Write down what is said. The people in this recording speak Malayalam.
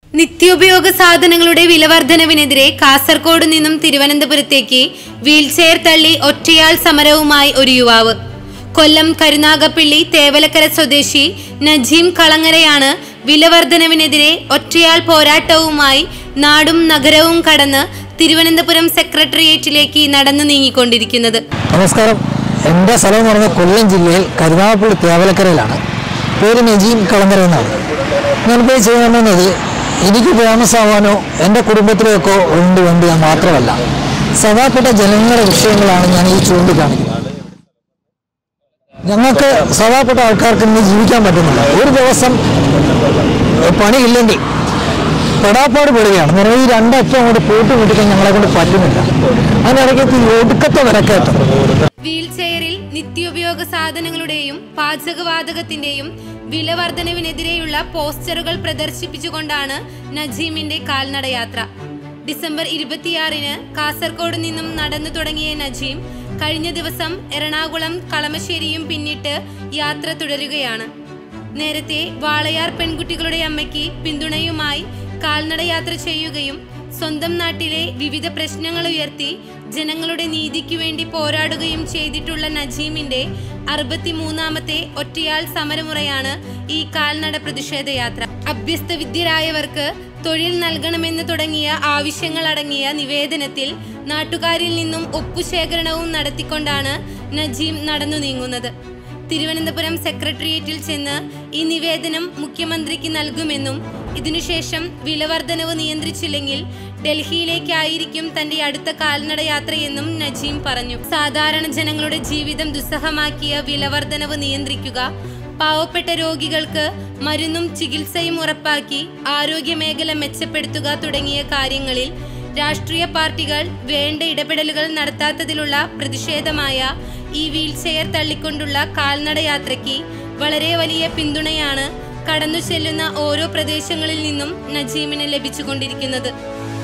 നിത്യോപയോഗ സാധനങ്ങളുടെ വിലവർധനവിനെതിരെ കാസർഗോഡ് നിന്നും തിരുവനന്തപുരത്തേക്ക് വീൽചെയർ തള്ളി ഒറ്റയാൾ സമരവുമായി ഒരു യുവാവ് കൊല്ലം കരുനാഗപ്പള്ളി തേവലക്കര സ്വദേശി നജീം കളങ്ങരയാണ് വിലവർധനവിനെതിരെ ഒറ്റയാൾ പോരാട്ടവുമായി നാടും നഗരവും കടന്ന് തിരുവനന്തപുരം സെക്രട്ടേറിയറ്റിലേക്ക് നടന്നു നീങ്ങിക്കൊണ്ടിരിക്കുന്നത് നമസ്കാരം എൻ്റെ സ്ഥലം എന്ന് പറയുന്നത് കൊല്ലം ജില്ലയിൽ കരുനാഗപ്പള്ളി തേവലക്കരയിലാണ് പേര് നജീം കളങ്കര എന്നാണ് ഞാനിപ്പോൾ ചെയ്യുന്നത് എനിക്ക് ഫേമസാവാനോ എൻ്റെ കുടുംബത്തിലേക്കോ ഉണ്ട് വേണ്ടി ഞാൻ മാത്രമല്ല സദാപ്പെട്ട ജനങ്ങളുടെ വിഷയങ്ങളാണ് ഞാൻ ഈ ചൂണ്ടിക്കാണിക്കുന്നത് ഞങ്ങൾക്ക് സദാപ്പെട്ട ആൾക്കാർക്ക് ഇന്ന് ജീവിക്കാൻ പറ്റുന്നില്ല ഒരു ദിവസം പണിയില്ലെങ്കിൽ പെടാപ്പാട് പെടുകയാണ് എന്ന് പറഞ്ഞാൽ ഈ രണ്ടറ്റം അങ്ങോട്ട് പോയിട്ട് മുട്ടിക്കാൻ ഞങ്ങളെ കൊണ്ട് പറ്റുന്നില്ല അതിനിടയ്ക്ക് ഈ ഒടുക്കത്തെ വിലക്കയറ്റം വീൽചെയറിൽ നിത്യോപയോഗ സാധനങ്ങളുടെയും പാചകവാതകത്തിന്റെയും വില വർധനവിനെതിരെയുള്ള പോസ്റ്ററുകൾ പ്രദർശിപ്പിച്ചുകൊണ്ടാണ് നജീമിന്റെ കാൽനടയാത്ര ഡിസംബർ ഇരുപത്തിയാറിന് കാസർഗോഡ് നിന്നും നടന്നു തുടങ്ങിയ നജീം കഴിഞ്ഞ ദിവസം എറണാകുളം കളമശ്ശേരിയും പിന്നിട്ട് യാത്ര തുടരുകയാണ് നേരത്തെ വാളയാർ പെൺകുട്ടികളുടെ അമ്മയ്ക്ക് പിന്തുണയുമായി കാൽനടയാത്ര ചെയ്യുകയും സ്വന്തം നാട്ടിലെ വിവിധ പ്രശ്നങ്ങൾ ഉയർത്തി ജനങ്ങളുടെ നീതിക്ക് വേണ്ടി പോരാടുകയും ചെയ്തിട്ടുള്ള നജീമിന്റെ അറുപത്തിമൂന്നാമത്തെ ഒറ്റയാൾ സമരമുറയാണ് ഈ കാൽനട പ്രതിഷേധ യാത്ര അഭ്യസ്ത വിദ്യരായവർക്ക് തൊഴിൽ നൽകണമെന്ന് തുടങ്ങിയ ആവശ്യങ്ങളടങ്ങിയ നിവേദനത്തിൽ നാട്ടുകാരിൽ നിന്നും ഒപ്പുശേഖരണവും നടത്തിക്കൊണ്ടാണ് നജീം നടന്നു നീങ്ങുന്നത് തിരുവനന്തപുരം സെക്രട്ടേറിയറ്റിൽ ചെന്ന് ഈ നിവേദനം മുഖ്യമന്ത്രിക്ക് നൽകുമെന്നും ഇതിനുശേഷം വിലവർധനവ് നിയന്ത്രിച്ചില്ലെങ്കിൽ ഡൽഹിയിലേക്കായിരിക്കും തന്റെ അടുത്ത കാൽനട യാത്രയെന്നും നജീം പറഞ്ഞു സാധാരണ ജനങ്ങളുടെ ജീവിതം ദുസ്സഹമാക്കിയ വിലവർധനവ് നിയന്ത്രിക്കുക പാവപ്പെട്ട രോഗികൾക്ക് മരുന്നും ചികിത്സയും ഉറപ്പാക്കി ആരോഗ്യ മേഖല മെച്ചപ്പെടുത്തുക തുടങ്ങിയ കാര്യങ്ങളിൽ രാഷ്ട്രീയ പാർട്ടികൾ വേണ്ട ഇടപെടലുകൾ നടത്താത്തതിലുള്ള പ്രതിഷേധമായ ഈ വീൽചെയർ തള്ളിക്കൊണ്ടുള്ള കാൽനട യാത്രയ്ക്ക് വളരെ വലിയ പിന്തുണയാണ് കടന്നു ചെല്ലുന്ന ഓരോ പ്രദേശങ്ങളിൽ നിന്നും നജീമിന് ലഭിച്ചുകൊണ്ടിരിക്കുന്നത്